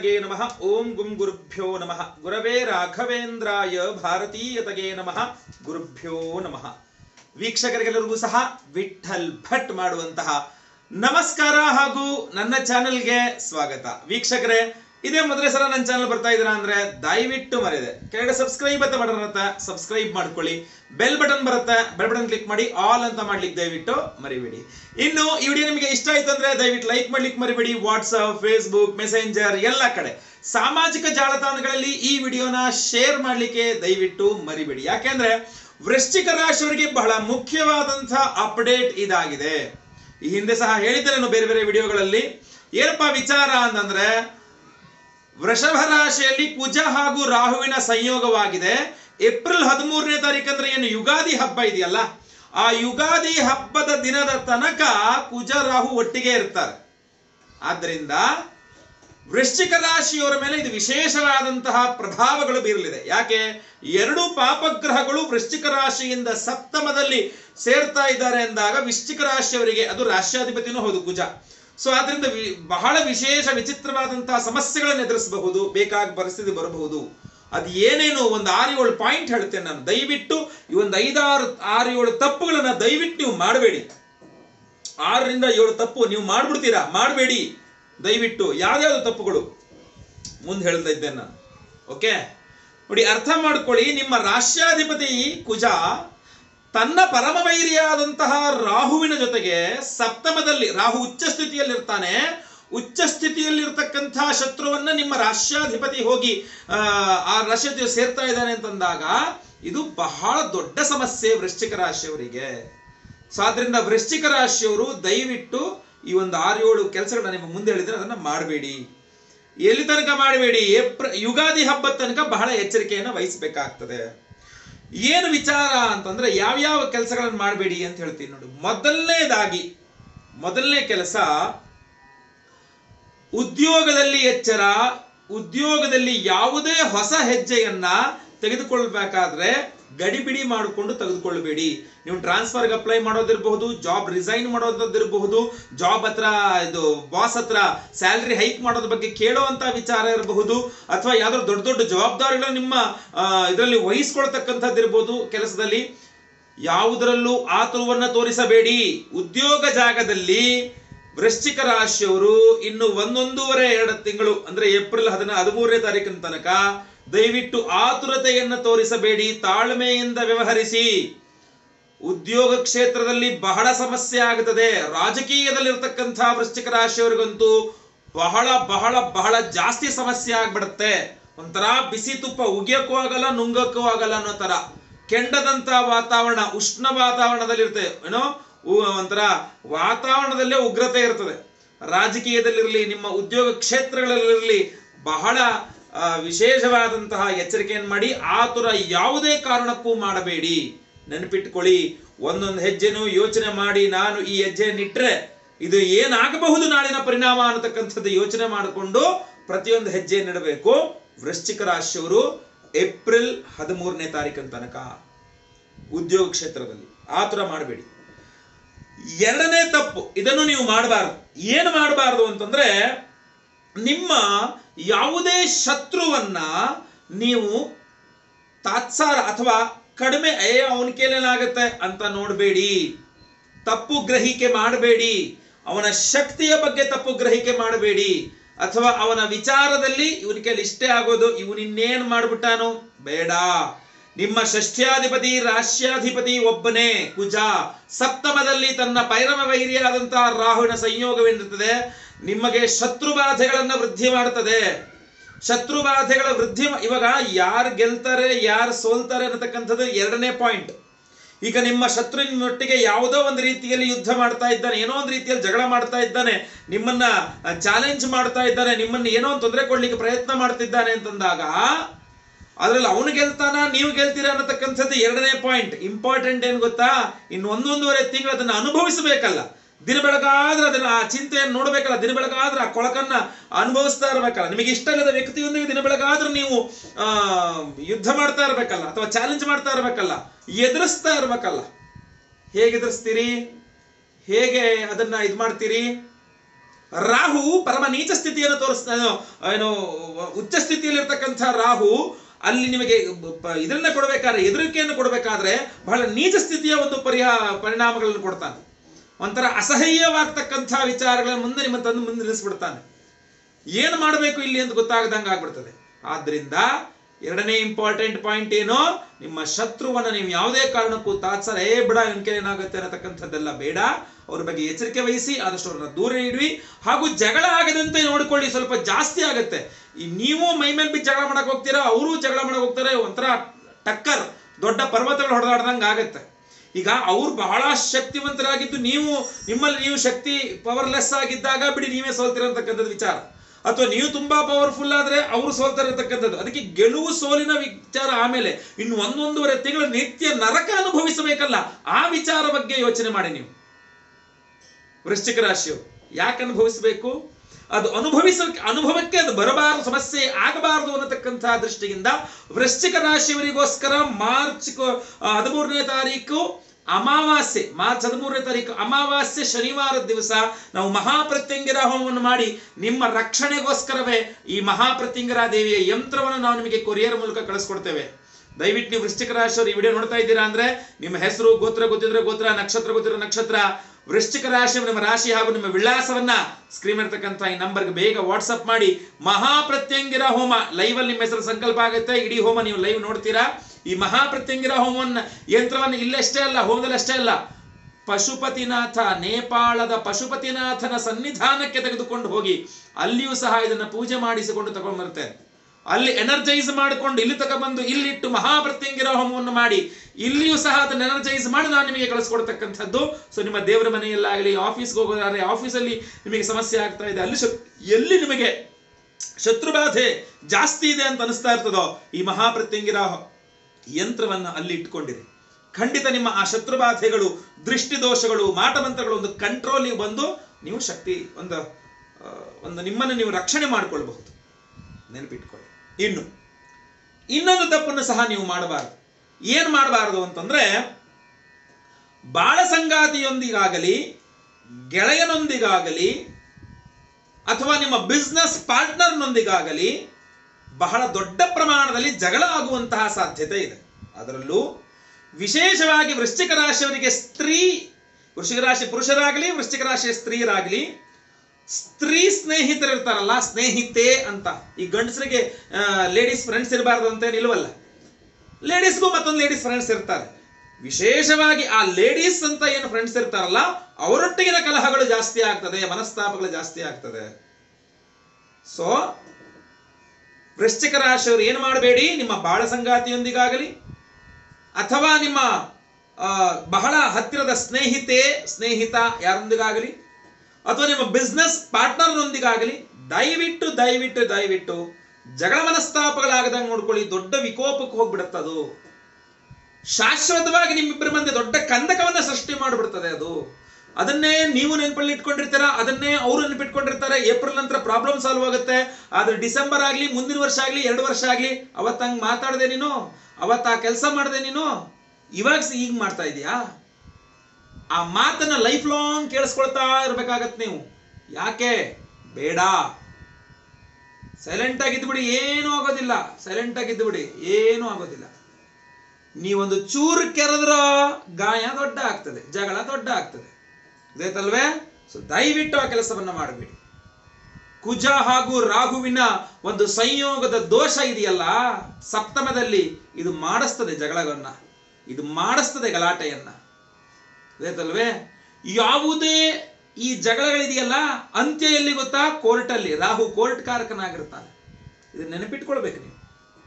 ಭಾರತೀಯತಗೆ ನಮಃ ಓಂ ಗುಂ ಗುರುಭ್ಯೋ ನಮಃ ಗುರವೇ ರಾಘವೇಂದ್ರಾಯ ಭಾರತೀಯತಗೆ ನಮಃ ಗುರುಭ್ಯೋ ನಮಃ ವೀಕ್ಷಕರಿಗೆಲ್ಲರಿಗೂ ಸಹ ವಿಠಲ್ ಭಟ್ ಮಾಡುವಂತಹ ನಮಸ್ಕಾರ ಹಾಗೂ ನನ್ನ ಚಾನೆಲ್ಗೆ ಸ್ವಾಗತ ವೀಕ್ಷಕರೇ ಇದೇ ಮೊದಲೇ ಸಲ ನನ್ನ ಚಾನಲ್ ಬರ್ತಾ ಇದ್ದೀರಾ ಅಂದ್ರೆ ದಯವಿಟ್ಟು ಮರೆಯದೆ ಕೆಳಗಡೆ ಸಬ್ಸ್ಕ್ರೈಬ್ ಅಂತ ಬಟನ್ ಇರುತ್ತೆ ಸಬ್ಸ್ಕ್ರೈಬ್ ಮಾಡ್ಕೊಳ್ಳಿ ಬೆಲ್ ಬಟನ್ ಬರುತ್ತೆ ಬೆಲ್ ಬಟನ್ ಕ್ಲಿಕ್ ಮಾಡಿ ಆಲ್ ಅಂತ ಮಾಡ್ಲಿಕ್ಕೆ ದಯವಿಟ್ಟು ಮರಿಬೇಡಿ ಇನ್ನು ಈ ವಿಡಿಯೋ ನಿಮಗೆ ಇಷ್ಟ ಆಯ್ತು ಅಂದ್ರೆ ದಯವಿಟ್ಟು ಲೈಕ್ ಮಾಡ್ಲಿಕ್ಕೆ ಮರಿಬೇಡಿ ವಾಟ್ಸಪ್ ಫೇಸ್ಬುಕ್ ಮೆಸೆಂಜರ್ ಎಲ್ಲ ಕಡೆ ಸಾಮಾಜಿಕ ಜಾಲತಾಣಗಳಲ್ಲಿ ಈ ವಿಡಿಯೋನ ಶೇರ್ ಮಾಡ್ಲಿಕ್ಕೆ ದಯವಿಟ್ಟು ಮರಿಬೇಡಿ ಯಾಕೆಂದ್ರೆ ವೃಶ್ಚಿಕ ರಾಶಿಯವರಿಗೆ ಬಹಳ ಮುಖ್ಯವಾದಂತಹ ಅಪ್ಡೇಟ್ ಇದಾಗಿದೆ ಈ ಹಿಂದೆ ಸಹ ಹೇಳಿದ್ದೆ ನಾನು ಬೇರೆ ಬೇರೆ ವಿಡಿಯೋಗಳಲ್ಲಿ ಏನಪ್ಪಾ ವಿಚಾರ ಅಂತಂದ್ರೆ ವೃಷಭ ರಾಶಿಯಲ್ಲಿ ಕುಜ ಹಾಗೂ ರಾಹುವಿನ ಸಂಯೋಗವಾಗಿದೆ ಏಪ್ರಿಲ್ ಹದಿಮೂರನೇ ತಾರೀಕು ಅಂದ್ರೆ ಏನು ಯುಗಾದಿ ಹಬ್ಬ ಇದೆಯಲ್ಲ ಆ ಯುಗಾದಿ ಹಬ್ಬದ ದಿನದ ತನಕ ಕುಜ ರಾಹು ಒಟ್ಟಿಗೆ ಇರ್ತಾರೆ ಆದ್ದರಿಂದ ವೃಶ್ಚಿಕ ರಾಶಿಯವರ ಮೇಲೆ ಇದು ವಿಶೇಷವಾದಂತಹ ಪ್ರಭಾವಗಳು ಬೀರಲಿದೆ ಯಾಕೆ ಎರಡು ಪಾಪಗ್ರಹಗಳು ವೃಶ್ಚಿಕ ರಾಶಿಯಿಂದ ಸಪ್ತಮದಲ್ಲಿ ಸೇರ್ತಾ ಇದ್ದಾರೆ ಎಂದಾಗ ವೃಶ್ಚಿಕ ರಾಶಿಯವರಿಗೆ ಅದು ರಾಷ್ಟ್ರಾಧಿಪತಿನೂ ಹೌದು ಕುಜ ಸೊ ಆದ್ರಿಂದ ವಿ- ಬಹಳ ವಿಶೇಷ ವಿಚಿತ್ರವಾದಂತಹ ಸಮಸ್ಯೆಗಳನ್ನು ಎದುರಿಸಬಹುದು ಬೇಕಾದ ಪರಿಸ್ಥಿತಿ ಬರಬಹುದು ಅದು ಏನೇನು ಒಂದು ಆರು ಏಳು ಪಾಯಿಂಟ್ ಹೇಳ್ತೇನೆ ನಾನು ದಯವಿಟ್ಟು ಈ ಒಂದು ಐದಾರು ಆರು ಏಳು ತಪ್ಪುಗಳನ್ನ ದಯವಿಟ್ಟು ನೀವು ಮಾಡಬೇಡಿ ಆರರಿಂದ ಏಳು ತಪ್ಪು ನೀವು ಮಾಡ್ಬಿಡ್ತೀರಾ ಮಾಡಬೇಡಿ ದಯವಿಟ್ಟು ಯಾವ್ಯಾವ್ದು ತಪ್ಪುಗಳು ಮುಂದೆ ಹೇಳ್ತಾ ಇದ್ದೇನೆ ನಾನು ಓಕೆ ನೋಡಿ ಅರ್ಥ ಮಾಡ್ಕೊಳ್ಳಿ ನಿಮ್ಮ ರಾಷ್ಟ್ರಾಧಿಪತಿ ಕುಜ ತನ್ನ ಪರಮವೈರಿಯಾದಂತಹ ರಾಹುವಿನ ಜೊತೆಗೆ ಸಪ್ತಮದಲ್ಲಿ ರಾಹು ಉಚ್ಚ ಸ್ಥಿತಿಯಲ್ಲಿರ್ತಾನೆ ಉಚ್ಚ ಸ್ಥಿತಿಯಲ್ಲಿರ್ತಕ್ಕಂತಹ ಶತ್ರುವನ್ನ ನಿಮ್ಮ ರಾಷ್ಟ್ರಾಧಿಪತಿ ಹೋಗಿ ಆ, ಆ ರಾಷ್ಟ್ರ ಸೇರ್ತಾ ಇದ್ದಾನೆ ಅಂತಂದಾಗ ಇದು ಬಹಳ ದೊಡ್ಡ ಸಮಸ್ಯೆ ವೃಶ್ಚಿಕ ರಾಶಿಯವರಿಗೆ ಸೊ ಆದ್ರಿಂದ ವೃಶ್ಚಿಕ ರಾಶಿಯವರು ದಯವಿಟ್ಟು ಈ ಒಂದು ಆರು ಏಳು ಕೆಲಸಗಳನ್ನ ನಿಮ್ಮ ಮುಂದೆ ಹೇಳಿದ್ರೆ ಅದನ್ನ ಮಾಡಬೇಡಿ ಎಲ್ಲಿ ತನಕ ಮಾಡಬೇಡಿ ಏಪ್ರ ಯುಗಾದಿ ಹಬ್ಬದ ತನಕ ಬಹಳ ಎಚ್ಚರಿಕೆಯನ್ನು ವಹಿಸಬೇಕಾಗ್ತದೆ ಏನು ವಿಚಾರ ಅಂತಂದ್ರೆ ಯಾವ್ಯಾವ ಕೆಲಸಗಳನ್ನು ಮಾಡಬೇಡಿ ಅಂತ ಹೇಳ್ತೀನಿ ನೋಡಿ ಮೊದಲನೇದಾಗಿ ಮೊದಲನೇ ಕೆಲಸ ಉದ್ಯೋಗದಲ್ಲಿ ಎಚ್ಚರ ಉದ್ಯೋಗದಲ್ಲಿ ಯಾವುದೇ ಹೊಸ ಹೆಜ್ಜೆಯನ್ನ ತೆಗೆದುಕೊಳ್ಬೇಕಾದ್ರೆ ಗಡಿಬಿಡಿ ಮಾಡಿಕೊಂಡು ತೆಗೆದುಕೊಳ್ಳಬೇಡಿ ನೀವು ಟ್ರಾನ್ಸ್ಫರ್ಗೆ ಅಪ್ಲೈ ಮಾಡೋದಿರಬಹುದು ಜಾಬ್ ರಿಸೈನ್ ಮಾಡೋದಿರಬಹುದು ಜಾಬ್ ಹತ್ರ ಇದು ಬಾಸ್ ಹತ್ರ ಸ್ಯಾಲ್ರಿ ಹೈಕ್ ಮಾಡೋದ್ರ ಬಗ್ಗೆ ಕೇಳುವಂತ ವಿಚಾರ ಇರಬಹುದು ಅಥವಾ ಯಾವ್ದಾದ್ರು ದೊಡ್ಡ ದೊಡ್ಡ ಜವಾಬ್ದಾರಿಗಳು ನಿಮ್ಮ ಇದರಲ್ಲಿ ವಹಿಸ್ಕೊಳ್ತಕ್ಕಂಥದ್ದು ಇರ್ಬೋದು ಕೆಲಸದಲ್ಲಿ ಯಾವುದರಲ್ಲೂ ಆತುರವನ್ನ ತೋರಿಸಬೇಡಿ ಉದ್ಯೋಗ ಜಾಗದಲ್ಲಿ ವೃಶ್ಚಿಕ ರಾಶಿಯವರು ಇನ್ನು ಒಂದೊಂದೂವರೆ ಎರಡು ತಿಂಗಳು ಅಂದ್ರೆ ಏಪ್ರಿಲ್ ಹದಿನ ಹದಿಮೂರನೇ ತಾರೀಕಿನ ತನಕ ದಯವಿಟ್ಟು ಆತುರತೆಯನ್ನು ತೋರಿಸಬೇಡಿ ತಾಳ್ಮೆಯಿಂದ ವ್ಯವಹರಿಸಿ ಉದ್ಯೋಗ ಕ್ಷೇತ್ರದಲ್ಲಿ ಬಹಳ ಸಮಸ್ಯೆ ಆಗುತ್ತದೆ ರಾಜಕೀಯದಲ್ಲಿರ್ತಕ್ಕಂತಹ ವೃಶ್ಚಿಕ ರಾಶಿಯವರಿಗಂತೂ ಬಹಳ ಬಹಳ ಬಹಳ ಜಾಸ್ತಿ ಸಮಸ್ಯೆ ಆಗ್ಬಿಡುತ್ತೆ ಒಂಥರ ಬಿಸಿ ತುಪ್ಪ ಉಗಿಯಕ್ಕೂ ಆಗಲ್ಲ ನುಂಗಕ್ಕೂ ಆಗಲ್ಲ ಅನ್ನೋ ತರ ಕೆಂಡದಂತ ವಾತಾವರಣ ಉಷ್ಣ ವಾತಾವರಣದಲ್ಲಿರುತ್ತೆ ಏನೋ ಉ- ಒಂಥರ ವಾತಾವರಣದಲ್ಲೇ ಉಗ್ರತೆ ಇರ್ತದೆ ರಾಜಕೀಯದಲ್ಲಿರಲಿ ನಿಮ್ಮ ಉದ್ಯೋಗ ಕ್ಷೇತ್ರಗಳಲ್ಲಿರಲಿ ಬಹಳ ಆ, ವಿಶೇಷವಾದಂತಹ ಎಚ್ಚರಿಕೆಯನ್ನು ಮಾಡಿ ಆತುರ ಯಾವುದೇ ಕಾರಣಕ್ಕೂ ಮಾಡಬೇಡಿ ನೆನಪಿಟ್ಕೊಳ್ಳಿ ಒಂದೊಂದು ಹೆಜ್ಜೆನೂ ಯೋಚನೆ ಮಾಡಿ ನಾನು ಈ ಹೆಜ್ಜೆಯನ್ನಿಟ್ರೆ ಇದು ಏನಾಗಬಹುದು ನಾಳಿನ ಪರಿಣಾಮ ಅನ್ನತಕ್ಕಂಥದ್ದು ಯೋಚನೆ ಮಾಡಿಕೊಂಡು ಪ್ರತಿಯೊಂದು ಹೆಜ್ಜೆಯನ್ನಿಡಬೇಕು ವೃಶ್ಚಿಕ ರಾಶಿಯವರು ಏಪ್ರಿಲ್ ಹದಿಮೂರನೇ ತಾರೀಕಿನ ತನಕ ಉದ್ಯೋಗ ಕ್ಷೇತ್ರದಲ್ಲಿ ಆತುರ ಮಾಡಬೇಡಿ ಎರಡನೇ ತಪ್ಪು ಇದನ್ನು ನೀವು ಮಾಡಬಾರದು ಏನು ಮಾಡಬಾರದು ಅಂತಂದ್ರೆ ನಿಮ್ಮ ಯಾವುದೇ ಶತ್ರುವನ್ನ ನೀವು ತಾತ್ಸಾರ ಅಥವಾ ಕಡಿಮೆ ಏ ಅವನ ಕೇಳೇನಾಗತ್ತೆ ಅಂತ ನೋಡಬೇಡಿ ತಪ್ಪು ಗ್ರಹಿಕೆ ಮಾಡಬೇಡಿ ಅವನ ಶಕ್ತಿಯ ಬಗ್ಗೆ ತಪ್ಪು ಗ್ರಹಿಕೆ ಮಾಡಬೇಡಿ ಅಥವಾ ಅವನ ವಿಚಾರದಲ್ಲಿ ಇವನ ಕೈಲಿ ಇಷ್ಟೇ ಆಗೋದು ಇವನ್ ಇನ್ನೇನ್ ಮಾಡ್ಬಿಟ್ಟಾನು ಬೇಡ ನಿಮ್ಮ ಷಷ್ಠ್ಯಾಧಿಪತಿ ರಾಷ್ಟ್ರಾಧಿಪತಿ ಒಬ್ಬನೇ ಕುಜ ಸಪ್ತಮದಲ್ಲಿ ತನ್ನ ಪೈರಮ ವೈರಿಯಾದಂತಹ ರಾಹುವಿನ ಸಂಯೋಗವೇನಿರುತ್ತದೆ ನಿಮಗೆ ಶತ್ರುಬಾಧೆಗಳನ್ನ ವೃದ್ಧಿ ಮಾಡುತ್ತದೆ ಶತ್ರುಬಾಧೆಗಳ ವೃದ್ಧಿ ಮಾ- ಇವಾಗ ಯಾರು ಗೆಲ್ತಾರೆ ಯಾರು ಸೋಲ್ತಾರೆ ಅನ್ನತಕ್ಕಂಥದ್ದು ಎರಡನೇ ಪಾಯಿಂಟ್ ಈಗ ನಿಮ್ಮ ಶತ್ರುವಿನೊಟ್ಟಿಗೆ ಯಾವುದೋ ಒಂದು ರೀತಿಯಲ್ಲಿ ಯುದ್ಧ ಮಾಡ್ತಾ ಇದ್ದಾನೆ ಏನೋ ಒಂದು ರೀತಿಯಲ್ಲಿ ಜಗಳ ಮಾಡ್ತಾ ಇದ್ದಾನೆ ನಿಮ್ಮನ್ನ ಚಾಲೆಂಜ್ ಮಾಡ್ತಾ ಇದ್ದಾನೆ ನಿಮ್ಮನ್ನ ಏನೋ ಒಂದು ತೊಂದರೆ ಕೊಡ್ಲಿಕ್ಕೆ ಪ್ರಯತ್ನ ಮಾಡ್ತಿದ್ದಾನೆ ಅಂತಂದಾಗ ಅದ್ರಲ್ಲಿ ಅವನು ಗೆಲ್ತಾನ ನೀವು ಗೆಲ್ತೀರಾ ಅನ್ನತಕ್ಕಂಥದ್ದು ಎರಡನೇ ಪಾಯಿಂಟ್ ಇಂಪಾರ್ಟೆಂಟ್ ಏನ್ ಗೊತ್ತಾ ಇನ್ನು ಒಂದೊಂದೂವರೆ ತಿಂಗಳು ಅದನ್ನ ಅನುಭವಿಸಬೇಕಲ್ಲ ದಿನ ಬೆಳಗಾದ್ರೆ ಅದನ್ನ ಆ ಚಿಂತೆಯನ್ನು ನೋಡ್ಬೇಕಲ್ಲ ದಿನ ಬೆಳಗಾದ್ರೆ ಆ ಕೊಳಕನ್ನ ಅನುಭವಿಸ್ತಾ ಇರ್ಬೇಕಲ್ಲ ನಿಮಗೆ ಇಷ್ಟ ಇಲ್ಲದ ವ್ಯಕ್ತಿಯೊಂದಿಗೆ ದಿನ ಬೆಳಗಾದ್ರೆ ನೀವು ಆ ಯುದ್ಧ ಮಾಡ್ತಾ ಇರ್ಬೇಕಲ್ಲ ಅಥವಾ ಚಾಲೆಂಜ್ ಮಾಡ್ತಾ ಇರ್ಬೇಕಲ್ಲ ಎದುರಿಸ್ತಾ ಇರ್ಬೇಕಲ್ಲ ಹೇಗೆ ಎದುರಿಸ್ತೀರಿ ಹೇಗೆ ಅದನ್ನ ಇದು ಮಾಡ್ತೀರಿ ರಾಹು ಪರಮ ನೀಚ ಸ್ಥಿತಿಯನ್ನು ತೋರಿಸ್ತಾ ಏನು ಉಚ್ಚ ಸ್ಥಿತಿಯಲ್ಲಿರ್ತಕ್ಕಂಥ ರಾಹು ಅಲ್ಲಿ ನಿಮಗೆ ಪ- ಇದನ್ನ ಕೊಡಬೇಕಾದ್ರೆ ಎದುರಿಕೆಯನ್ನು ಕೊಡಬೇಕಾದ್ರೆ ಬಹಳ ನೀಚ ಸ್ಥಿತಿಯ ಒಂದು ಪರಿಹಾ ಪರಿಣಾಮಗಳನ್ನು ಕೊಡ್ತಾನೆ ಒಂಥರ ಅಸಹ್ಯವಾಗ್ತಕ್ಕಂಥ ವಿಚಾರಗಳ ಮುಂದೆ ನಿಮ್ಮ ತಂದು ಮುಂದೆ ನಿಲ್ಲಿಸ್ಬಿಡ್ತಾನೆ ಏನು ಮಾಡಬೇಕು ಇಲ್ಲಿ ಅಂತ ಗೊತ್ತಾಗದಂಗೆ ಆಗ್ಬಿಡ್ತದೆ ಆದ್ರಿಂದ ಎರಡನೇ ಇಂಪಾರ್ಟೆಂಟ್ ಪಾಯಿಂಟ್ ಏನು ನಿಮ್ಮ ಶತ್ರುವನ್ನ ನೀವು ಯಾವುದೇ ಕಾರಣಕ್ಕೂ ತಾತ್ಸರ ಏ ಬಿಡ ಇವನ್ ಕೈಲಿ ಏನಾಗುತ್ತೆ ಅನ್ನತಕ್ಕಂಥದ್ದೆಲ್ಲ ಬೇಡ ಅವ್ರ ಬಗ್ಗೆ ಎಚ್ಚರಿಕೆ ವಹಿಸಿ ಆದಷ್ಟು ಅವ್ರನ್ನ ದೂರ ಇಡ್ವಿ ಹಾಗೂ ಜಗಳ ಆಗದಂತೆ ನೋಡ್ಕೊಳ್ಳಿ ಸ್ವಲ್ಪ ಜಾಸ್ತಿ ಆಗುತ್ತೆ ಈ ನೀವು ಮೈ ಮೇಲೆ ಬಿದ್ದು ಜಗಳ ಮಾಡಕ್ ಹೋಗ್ತೀರಾ ಅವರು ಜಗಳ ಮಾಡಕ್ ಹೋಗ್ತಾರೆ ಒಂಥರ ಟಕ್ಕರ್ ದೊಡ್ಡ ಪರ್ವತಗಳು ಹೊಡೆದಾಡ್ದಂಗೆ ಆಗುತ್ತೆ ಈಗ ಅವ್ರು ಬಹಳ ಶಕ್ತಿವಂತರಾಗಿದ್ದು ನೀವು ನಿಮ್ಮಲ್ಲಿ ನೀವು ಶಕ್ತಿ ಪವರ್ಲೆಸ್ ಆಗಿದ್ದಾಗ ಬಿಡಿ ನೀವೇ ಸೋಲ್ತಿರತಕ್ಕಂಥದ್ದು ವಿಚಾರ ಅಥವಾ ನೀವು ತುಂಬಾ ಪವರ್ಫುಲ್ ಆದ್ರೆ ಅವರು ಸೋಲ್ತಾರೆ ಇರತಕ್ಕಂಥದ್ದು ಅದಕ್ಕೆ ಗೆಲುವು ಸೋಲಿನ ವಿಚಾರ ಆಮೇಲೆ ಇನ್ನು ಒಂದೊಂದೂವರೆ ತಿಂಗಳು ನಿತ್ಯ ನರಕ ಅನುಭವಿಸಬೇಕಲ್ಲ ಆ ವಿಚಾರ ಬಗ್ಗೆ ಯೋಚನೆ ಮಾಡಿ ನೀವು ವೃಶ್ಚಿಕ ರಾಶಿಯು ಯಾಕೆ ಅನುಭವಿಸಬೇಕು ಅದು ಅನುಭವಿಸ ಅನುಭವಕ್ಕೆ ಅದು ಬರಬಾರದು ಸಮಸ್ಯೆ ಆಗಬಾರದು ಅನ್ನತಕ್ಕಂತಹ ದೃಷ್ಟಿಯಿಂದ ವೃಶ್ಚಿಕ ರಾಶಿಯವರಿಗೋಸ್ಕರ ಮಾರ್ಚ್ ಕೊ- ಆ, ಹದಿಮೂರನೇ ತಾರೀಕು ಅಮಾವಾಸ್ಯೆ ಮಾರ್ಚ್ ಹದಿಮೂರನೇ ತಾರೀಕು ಅಮಾವಾಸ್ಯೆ ಶನಿವಾರದ ದಿವಸ ನಾವು ಮಹಾಪ್ರತ್ಯಂಗಿರ ಹೋಮವನ್ನು ಮಾಡಿ ನಿಮ್ಮ ರಕ್ಷಣೆಗೋಸ್ಕರವೇ ಈ ಮಹಾಪ್ರತ್ಯಂಗಿರ ದೇವಿಯ ಯಂತ್ರವನ್ನು ನಾವು ನಿಮಗೆ ಕೊರಿಯರ್ ಮೂಲಕ ಕಳಿಸ್ಕೊಡ್ತೇವೆ ದಯವಿಟ್ಟು ನೀವು ವೃಶ್ಚಿಕ ರಾಶಿಯವರು ಈ ವಿಡಿಯೋ ನೋಡ್ತಾ ಇದ್ದೀರಾ ಅಂದ್ರೆ ನಿಮ್ಮ ಹೆಸರು ಗೋತ್ರ ಗೊತ್ತಿದ್ರೆ ಗೋತ್ರ ನಕ್ಷತ್ರ ಗೊತ್ತಿರೋ ನಕ್ಷತ್ರ ವೃಶ್ಚಿಕ ರಾಶಿ ನಿಮ್ಮ ರಾಶಿ ಹಾಗೂ ನಿಮ್ಮ ವಿಳಾಸವನ್ನ ಸ್ಕ್ರೀನ್ ಇರ್ತಕ್ಕಂಥ ಈ ನಂಬರ್ಗೆ ಬೇಗ ವಾಟ್ಸಪ್ ಮಾಡಿ ಮಹಾಪ್ರತ್ಯಂಗಿರ ಹೋಮ ಲೈವ್ ಅಲ್ಲಿ ನಿಮ್ಮ ಹೆಸರು ಸಂಕಲ್ಪ ಆಗುತ್ತೆ ಇಡೀ ಹೋಮ ನೀವು ಲೈವ್ ನೋಡ್ತೀರಾ ಈ ಮಹಾಪ್ರತ್ಯಂಗಿರ ಹೋಮವನ್ನ ಯಂತ್ರವನ್ನು ಇಲ್ಲಷ್ಟೇ ಅಲ್ಲ ಹೋಮದಲ್ಲಿ ಅಷ್ಟೇ ಅಲ್ಲ ಪಶುಪತಿನಾಥ ನೇಪಾಳದ ಪಶುಪತಿನಾಥನ ಸನ್ನಿಧಾನಕ್ಕೆ ತೆಗೆದುಕೊಂಡು ಹೋಗಿ ಅಲ್ಲಿಯೂ ಸಹ ಇದನ್ನ ಪೂಜೆ ಮಾಡಿಸಿಕೊಂಡು ತಗೊಂಡು ಬರ್ತೇನೆ ಅಲ್ಲಿ ಎನರ್ಜೈಸ್ ಮಾಡಿಕೊಂಡು ಇಲ್ಲಿ ತಗೊಬಂದು ಇಲ್ಲಿಟ್ಟು ಮಹಾಪ್ರತ್ಯಂಗಿರ ಹೋಮವನ್ನು ಮಾಡಿ ಇಲ್ಲಿಯೂ ಸಹ ಅದನ್ನು ಎನರ್ಜೈಸ್ ಮಾಡಿ ನಾನು ನಿಮಗೆ ಕಳಿಸ್ಕೊಡ್ತಕ್ಕಂಥದ್ದು ಸೊ ನಿಮ್ಮ ದೇವರ ಮನೆಯಲ್ಲಾಗಲಿ ಆಫೀಸ್ಗೆ ಹೋಗೋದಾದ್ರೆ ಆಫೀಸಲ್ಲಿ ನಿಮಗೆ ಸಮಸ್ಯೆ ಆಗ್ತಾ ಇದೆ ಅಲ್ಲಿ ಶತ್- ಎಲ್ಲಿ ನಿಮಗೆ ಶತ್ರುಬಾಧೆ ಜಾಸ್ತಿ ಇದೆ ಅಂತ ಅನಿಸ್ತಾ ಇರ್ತದೋ ಈ ಮಹಾಪ್ರತ್ಯಂಗಿರ ಯಂತ್ರವನ್ನು ಅಲ್ಲಿ ಇಟ್ಕೊಂಡಿರಿ ಖಂಡಿತ ನಿಮ್ಮ ಆ ಶತ್ರುಬಾಧೆಗಳು ದೃಷ್ಟಿ ದೋಷಗಳು ಮಾಟಮಂತ್ರಗಳು ಒಂದು ಕಂಟ್ರೋಲಿಗೆ ಬಂದು ನೀವು ಶಕ್ತಿ ಒಂದು ಆ, ಒಂದು ನಿಮ್ಮನ್ನು ನೀವು ರಕ್ಷಣೆ ಮಾಡಿಕೊಳ್ಬಹುದು ನೆನಪಿಟ್ಕೊಳ್ಳಿ ಇನ್ನು ಇನ್ನೊಂದು ತಪ್ಪನ್ನು ಸಹ ನೀವು ಮಾಡಬಾರದು ಏನು ಮಾಡಬಾರದು ಅಂತಂದ್ರೆ ಬಾಳ ಸಂಗಾತಿಯೊಂದಿಗಾಗಲಿ ಗೆಳೆಯನೊಂದಿಗಾಗಲಿ ಅಥವಾ ನಿಮ್ಮ ಬಿಸ್ನೆಸ್ ಪಾರ್ಟ್ನರ್ನೊಂದಿಗಾಗಲಿ ಬಹಳ ದೊಡ್ಡ ಪ್ರಮಾಣದಲ್ಲಿ ಜಗಳ ಆಗುವಂತಹ ಸಾಧ್ಯತೆ ಇದೆ ಅದರಲ್ಲೂ ವಿಶೇಷವಾಗಿ ವೃಶ್ಚಿಕ ರಾಶಿಯವರಿಗೆ ಸ್ತ್ರೀ ವೃಶ್ಚಿಕ ರಾಶಿ ಪುರುಷರಾಗಲಿ ವೃಶ್ಚಿಕ ರಾಶಿಯ ಸ್ತ್ರೀಯರಾಗಲಿ ಸ್ತ್ರೀ ಸ್ನೇಹಿತರು ಇರ್ತಾರಲ್ಲ ಸ್ನೇಹಿತೆ ಅಂತ ಈ ಗಂಡಸರಿಗೆ ಲೇಡೀಸ್ ಫ್ರೆಂಡ್ಸ್ ಇರಬಾರ್ದು ಅಂತ ನಿಲ್ವಲ್ಲ ಲೇಡೀಸ್ಗೂ ಮತ್ತೊಂದು ಲೇಡೀಸ್ ಫ್ರೆಂಡ್ಸ್ ಇರ್ತಾರೆ ವಿಶೇಷವಾಗಿ ಆ ಲೇಡೀಸ್ ಅಂತ ಏನು ಫ್ರೆಂಡ್ಸ್ ಇರ್ತಾರಲ್ಲ ಅವರೊಟ್ಟಿಗಿನ ಕಲಹಗಳು ಜಾಸ್ತಿ ಆಗ್ತದೆ ಮನಸ್ತಾಪಗಳು ಜಾಸ್ತಿ ಆಗ್ತದೆ ಸೊ ವೃಶ್ಚಿಕ ರಾಶಿಯವರು ಏನು ಮಾಡಬೇಡಿ ನಿಮ್ಮ ಬಾಳ ಸಂಗಾತಿಯೊಂದಿಗಾಗಲಿ ಅಥವಾ ನಿಮ್ಮ ಆ, ಬಹಳ ಹತ್ತಿರದ ಸ್ನೇಹಿತೆ ಸ್ನೇಹಿತ ಯಾರೊಂದಿಗಾಗಲಿ ಅಥವಾ ನಿಮ್ಮ ಬಿಸ್ನೆಸ್ ಪಾರ್ಟ್ನರ್ನೊಂದಿಗಾಗಲಿ ದಯವಿಟ್ಟು ದಯವಿಟ್ಟು ದಯವಿಟ್ಟು ಜಗಳ ಮನಸ್ತಾಪಗಳಾಗದಂಗೆ ನೋಡ್ಕೊಳ್ಳಿ ದೊಡ್ಡ ವಿಕೋಪಕ್ಕೆ ಹೋಗ್ಬಿಡುತ್ತದು ಶಾಶ್ವತವಾಗಿ ನಿಮ್ಮಿಬ್ಬರ ಮಧ್ಯೆ ದೊಡ್ಡ ಕಂದಕವನ್ನ ಸೃಷ್ಟಿ ಮಾಡಿಬಿಡ್ತದೆ ಅದು ಅದನ್ನೇ ನೀವು ನೆನಪಲ್ಲಿ ಇಟ್ಕೊಂಡಿರ್ತೀರಾ ಅದನ್ನೇ ಅವರು ನೆನಪಿಟ್ಕೊಂಡಿರ್ತಾರೆ ಏಪ್ರಿಲ್ ನಂತರ ಪ್ರಾಬ್ಲಮ್ ಸಾಲ್ವ್ ಆಗುತ್ತೆ ಆದ್ರೆ ಡಿಸೆಂಬರ್ ಆಗಲಿ ಮುಂದಿನ ವರ್ಷ ಆಗಲಿ ಎರಡು ವರ್ಷ ಆಗಲಿ ಅವತ್ತು ಹಂಗೆ ಮಾತಾಡದೆ ನೀನು ಅವತ್ತು ಆ ಕೆಲಸ ಮಾಡಿದೆ ನೀನು ಇವಾಗ ಸ- ಈಗ ಮಾಡ್ತಾ ಇದೀಯಾ ಆ ಮಾತನ್ನ ಲೈಫ್ ಲಾಂಗ್ ಕೇಳಿಸ್ಕೊಳ್ತಾ ಇರ್ಬೇಕಾಗತ್ತೆ ನೀವು ಯಾಕೆ ಬೇಡ ಸೈಲೆಂಟ್ ಆಗಿದ್ದು ಬಿಡಿ ಏನೂ ಆಗೋದಿಲ್ಲ ಸೈಲೆಂಟ್ ಆಗಿದ್ದು ಬಿಡಿ ಏನೂ ಆಗೋದಿಲ್ಲ ನೀವೊಂದು ಚೂರು ಕೆರೆದ್ರ ಗಾಯ ದೊಡ್ಡ ಆಗ್ತದೆ ಜಗಳ ದೊಡ್ಡ ಆಗ್ತದೆ ಗೊತ್ತಾಯ್ತಲ್ವೇ ಸೊ ದಯವಿಟ್ಟು ಆ ಕೆಲಸವನ್ನ ಮಾಡಬೇಡಿ ಕುಜ ಹಾಗೂ ರಾಹುವಿನ ಒಂದು ಸಂಯೋಗದ ದೋಷ ಇದೆಯಲ್ಲ ಸಪ್ತಮದಲ್ಲಿ ಇದು ಮಾಡಿಸ್ತದೆ ಜಗಳವನ್ನ ಇದು ಮಾಡಿಸ್ತದೆ ಗಲಾಟೆಯನ್ನ ಗೊತ್ತಾಯ್ತಲ್ವೇ ಯಾವುದೇ ಈ ಜಗಳಗಳಿದೆಯಲ್ಲ ಅಂತ್ಯ ಎಲ್ಲಿ ಗೊತ್ತಾ ಕೋರ್ಟಲ್ಲಿ ರಾಹು ಕೋರ್ಟ್ ಕಾರಕನಾಗಿರ್ತಾನೆ ಇದನ್ನ ನೆನಪಿಟ್ಕೊಳ್ಬೇಕು ನೀವು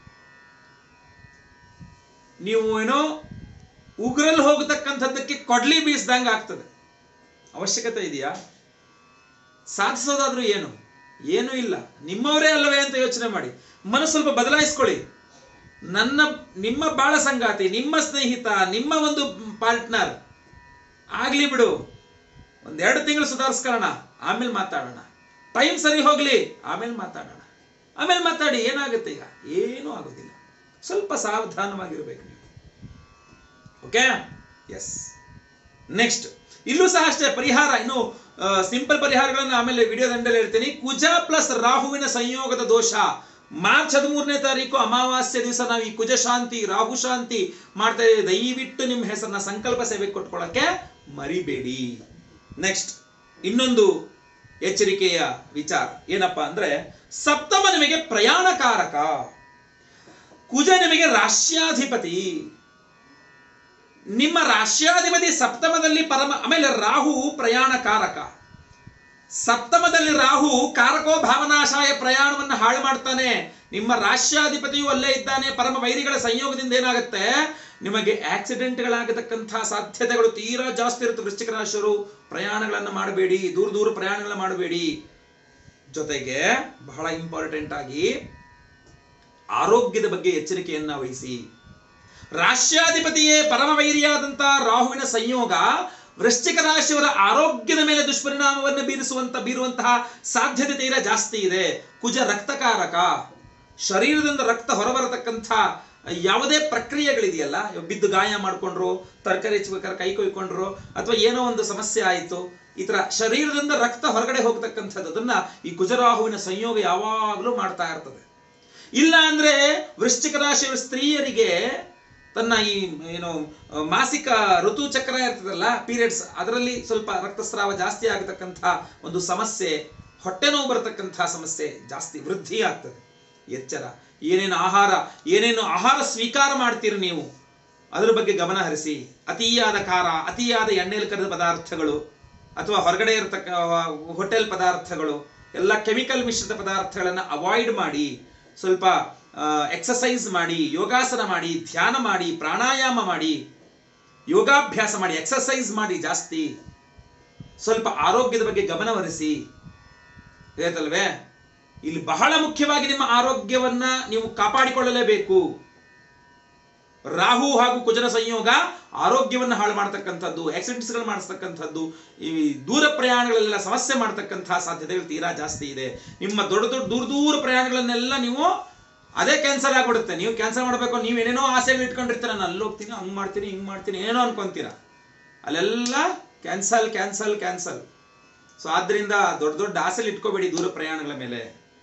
ನೀವು ಏನೋ ಉಗ್ರಲ್ಲಿ ಹೋಗತಕ್ಕಂಥದ್ದಕ್ಕೆ ಕೊಡ್ಲಿ ಬೀಸ್ದಂಗೆ ಆಗ್ತದೆ ಅವಶ್ಯಕತೆ ಇದೆಯಾ ಸಾಧಿಸೋದಾದ್ರೂ ಏನು ಏನೂ ಇಲ್ಲ ನಿಮ್ಮವರೇ ಅಲ್ಲವೇ ಅಂತ ಯೋಚನೆ ಮಾಡಿ ಮನಸ್ಸು ಸ್ವಲ್ಪ ಬದಲಾಯಿಸ್ಕೊಳ್ಳಿ ನನ್ನ ನಿಮ್ಮ ಬಾಳ ಸಂಗಾತಿ ನಿಮ್ಮ ಸ್ನೇಹಿತ ನಿಮ್ಮ ಒಂದು ಪಾರ್ಟ್ನರ್ ಆಗ್ಲಿ ಬಿಡು ಒಂದೆರಡು ತಿಂಗಳು ಸುಧಾರಿಸ್ಕೊಳ್ಳೋಣ ಆಮೇಲೆ ಮಾತಾಡೋಣ ಟೈಮ್ ಸರಿ ಹೋಗ್ಲಿ ಆಮೇಲೆ ಮಾತಾಡೋಣ ಆಮೇಲೆ ಮಾತಾಡಿ ಏನಾಗುತ್ತೆ ಈಗ ಏನೂ ಆಗೋದಿಲ್ಲ ಸ್ವಲ್ಪ ಸಾವಧಾನವಾಗಿರ್ಬೇಕು ನೀವು ಓಕೆ ಎಸ್ ನೆಕ್ಸ್ಟ್ ಇಲ್ಲೂ ಸಹ ಅಷ್ಟೇ ಪರಿಹಾರ ಇನ್ನು ಸಿಂಪಲ್ ಪರಿಹಾರಗಳನ್ನು ಆಮೇಲೆ ವಿಡಿಯೋ ದಂಡಲ್ಲಿ ಹೇಳ್ತೀನಿ ಕುಜ ಪ್ಲಸ್ ರಾಹುವಿನ ಸಂಯೋಗದ ದೋಷ ಮಾರ್ಚ್ ಹದಿಮೂರನೇ ತಾರೀಕು ಅಮಾವಾಸ್ಯೆ ದಿವಸ ನಾವು ಈ ಕುಜ ಶಾಂತಿ ರಾಹು ಶಾಂತಿ ಮಾಡ್ತಾ ಇದ್ದೀವಿ ದಯವಿಟ್ಟು ನಿಮ್ಮ ಹೆಸರನ್ನ ಸಂಕಲ್ಪ ಸೇವೆ ಕೊಟ್ಕೊಳ್ಳಕ್ಕೆ ಮರಿಬೇಡಿ ನೆಕ್ಸ್ಟ್ ಇನ್ನೊಂದು ಎಚ್ಚರಿಕೆಯ ವಿಚಾರ ಏನಪ್ಪಾ ಅಂದ್ರೆ ಸಪ್ತಮ ನಿಮಗೆ ಪ್ರಯಾಣಕಾರಕ ಕುಜ ನಿಮಗೆ ರಾಶ್ಯಾಧಿಪತಿ ನಿಮ್ಮ ರಾಶ್ಯಾಧಿಪತಿ ಸಪ್ತಮದಲ್ಲಿ ಪರಮ ಆಮೇಲೆ ರಾಹು ಪ್ರಯಾಣಕಾರಕ ಸಪ್ತಮದಲ್ಲಿ ರಾಹು ಕಾರಕೋ ಭಾವನಾಶಾಯ ಪ್ರಯಾಣವನ್ನು ಹಾಳು ಮಾಡ್ತಾನೆ ನಿಮ್ಮ ರಾಶ್ಯಾಧಿಪತಿಯು ಅಲ್ಲೇ ಇದ್ದಾನೆ ಪರಮ ವೈರಿಗಳ ಸಂಯೋಗದಿಂದ ಏನಾಗುತ್ತೆ ನಿಮಗೆ ಆಕ್ಸಿಡೆಂಟ್ಗಳಾಗತಕ್ಕಂಥ ಸಾಧ್ಯತೆಗಳು ತೀರಾ ಜಾಸ್ತಿ ಇರುತ್ತೆ ವೃಶ್ಚಿಕ ರಾಶಿಯವರು ಪ್ರಯಾಣಗಳನ್ನು ಮಾಡಬೇಡಿ ದೂರ ದೂರ ಪ್ರಯಾಣಗಳನ್ನ ಮಾಡಬೇಡಿ ಜೊತೆಗೆ ಬಹಳ ಇಂಪಾರ್ಟೆಂಟ್ ಆಗಿ ಆರೋಗ್ಯದ ಬಗ್ಗೆ ಎಚ್ಚರಿಕೆಯನ್ನ ವಹಿಸಿ ರಾಶ್ಯಾಧಿಪತಿಯೇ ಪರಮ ವೈರಿಯಾದಂತಹ ರಾಹುವಿನ ಸಂಯೋಗ ವೃಶ್ಚಿಕ ರಾಶಿಯವರ ಆರೋಗ್ಯದ ಮೇಲೆ ದುಷ್ಪರಿಣಾಮವನ್ನು ಬೀರಿಸುವಂತ ಬೀರುವಂತಹ ಸಾಧ್ಯತೆ ತೀರಾ ಜಾಸ್ತಿ ಇದೆ ಕುಜ ರಕ್ತಕಾರಕ ಶರೀರದಿಂದ ರಕ್ತ ಹೊರಬರತಕ್ಕಂಥ ಯಾವುದೇ ಪ್ರಕ್ರಿಯೆಗಳಿದೆಯಲ್ಲ ಇವಾಗ ಬಿದ್ದು ಗಾಯ ಮಾಡ್ಕೊಂಡ್ರು ತರಕಾರಿ ಹೆಚ್ಚಬೇಕಾದ್ರೆ ಕೈ ಕೊಯ್ಕೊಂಡ್ರು ಅಥವಾ ಏನೋ ಒಂದು ಸಮಸ್ಯೆ ಆಯಿತು ಈ ತರ ಶರೀರದಿಂದ ರಕ್ತ ಹೊರಗಡೆ ಹೋಗ್ತಕ್ಕಂಥದ್ದು ಅದನ್ನ ಈ ಕುಜರಾಹುವಿನ ಸಂಯೋಗ ಯಾವಾಗಲೂ ಮಾಡ್ತಾ ಇರ್ತದೆ ಇಲ್ಲ ಅಂದ್ರೆ ವೃಶ್ಚಿಕ ರಾಶಿಯ ಸ್ತ್ರೀಯರಿಗೆ ತನ್ನ ಈ ಏನು ಅಹ್, ಮಾಸಿಕ ಋತು ಚಕ್ರ ಇರ್ತದಲ್ಲ ಪೀರಿಯಡ್ಸ್ ಅದರಲ್ಲಿ ಸ್ವಲ್ಪ ರಕ್ತಸ್ರಾವ ಜಾಸ್ತಿ ಆಗತಕ್ಕಂಥ ಒಂದು ಸಮಸ್ಯೆ ಹೊಟ್ಟೆ ನೋವು ಬರತಕ್ಕಂಥ ಸಮಸ್ಯೆ ಜಾಸ್ತಿ ವೃದ್ಧಿ ಆಗ್ತದೆ ಎಚ್ಚರ ಏನೇನು ಆಹಾರ ಏನೇನು ಆಹಾರ ಸ್ವೀಕಾರ ಮಾಡ್ತೀರಿ ನೀವು ಅದರ ಬಗ್ಗೆ ಗಮನ ಹರಿಸಿ ಅತಿಯಾದ ಖಾರ ಅತಿಯಾದ ಎಣ್ಣೆಯಲ್ಲಿ ಕರೆದ ಪದಾರ್ಥಗಳು ಅಥವಾ ಹೊರಗಡೆ ಇರತಕ್ಕ ಹೋಟೆಲ್ ಪದಾರ್ಥಗಳು ಎಲ್ಲ ಕೆಮಿಕಲ್ ಮಿಶ್ರಿತ ಪದಾರ್ಥಗಳನ್ನು ಅವಾಯ್ಡ್ ಮಾಡಿ ಸ್ವಲ್ಪ ಎಕ್ಸಸೈಸ್ ಮಾಡಿ ಯೋಗಾಸನ ಮಾಡಿ ಧ್ಯಾನ ಮಾಡಿ ಪ್ರಾಣಾಯಾಮ ಮಾಡಿ ಯೋಗಾಭ್ಯಾಸ ಮಾಡಿ ಎಕ್ಸಸೈಸ್ ಮಾಡಿ ಜಾಸ್ತಿ ಸ್ವಲ್ಪ ಆರೋಗ್ಯದ ಬಗ್ಗೆ ಗಮನ ಹರಿಸಿ ಗೊತ್ತಲ್ವೇ ಇಲ್ಲಿ ಬಹಳ ಮುಖ್ಯವಾಗಿ ನಿಮ್ಮ ಆರೋಗ್ಯವನ್ನ ನೀವು ಕಾಪಾಡಿಕೊಳ್ಳಲೇಬೇಕು ರಾಹು ಹಾಗೂ ಕುಜನ ಸಂಯೋಗ ಆರೋಗ್ಯವನ್ನು ಹಾಳು ಮಾಡ್ತಕ್ಕಂಥದ್ದು ಆಕ್ಸಿಡೆಂಟ್ಸ್ಗಳು ಮಾಡಿಸ್ತಕ್ಕಂಥದ್ದು ಈ ದೂರ ಪ್ರಯಾಣಗಳೆಲ್ಲ ಸಮಸ್ಯೆ ಮಾಡ್ತಕ್ಕಂತಹ ಸಾಧ್ಯತೆಗಳು ತೀರಾ ಜಾಸ್ತಿ ಇದೆ ನಿಮ್ಮ ದೊಡ್ಡ ದೊಡ್ಡ ದೂರ ದೂರ ಪ್ರಯಾಣಗಳನ್ನೆಲ್ಲ ನೀವು ಅದೇ ಕ್ಯಾನ್ಸಲ್ ಆಗ್ಬಿಡುತ್ತೆ ನೀವು ಕ್ಯಾನ್ಸಲ್ ಮಾಡಬೇಕು ನೀವು ಏನೇನೋ ಆಸೆಗಳು ಇಟ್ಕೊಂಡಿರ್ತೀರ ನಾನು ಅಲ್ಲಿ ಹೋಗ್ತೀನಿ ಹಂಗ್ ಮಾಡ್ತೀನಿ ಹಿಂಗ್ ಮಾಡ್ತೀನಿ ಏನೋ ಅನ್ಕೊಂತೀರ ಅಲ್ಲೆಲ್ಲ ಕ್ಯಾನ್ಸಲ್ ಕ್ಯಾನ್ಸಲ್ ಕ್ಯಾನ್ಸಲ್ ಸೊ ಆದ್ರಿಂದ ದೊಡ್ಡ ದೊಡ್ಡ ಆಸೆಗಳು ಇಟ್ಕೋಬೇಡಿ ದೂರ ಪ್ರಯಾಣಗಳ ಮೇಲೆ